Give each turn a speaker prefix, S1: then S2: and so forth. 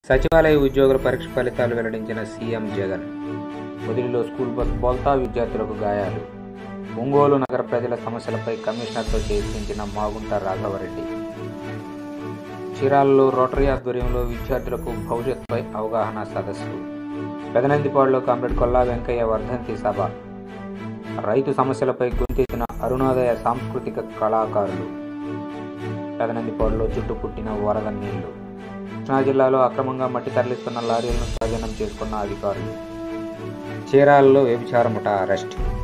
S1: సచివాలయ ఉద్యోగుల పరీక్ష ఫలితాలు వెల్లడించిన సీఎం జగన్ వదిలిలో స్కూల్ బస్ బోల్తా విద్యార్థులకు గాయాలు ఒంగోలు నగర ప్రజల సమస్యలపై కమిషనర్తో చర్చించిన మాగుంట రాఘవరెడ్డి చీరాలలో రోటరీ ఆధ్వర్యంలో విద్యార్థులకు భవిష్యత్తుపై అవగాహన సదస్సు పెదనందిపాడులో కామ్రేడ్ కొల్లా వెంకయ్య వర్ధంతి సభ రైతు సమస్యలపై గొంతెత్తిన అరుణోదయ సాంస్కృతిక కళాకారులు పెదనందిపాడులో చుట్టుపుట్టిన వరద నీళ్లు కృష్ణా జిల్లాలో అక్రమంగా మట్టి తరలిస్తున్న లారీలను స్వాధీనం చేసుకున్న అధికారులు చీరాలలో వ్యభిచారముట అరెస్ట్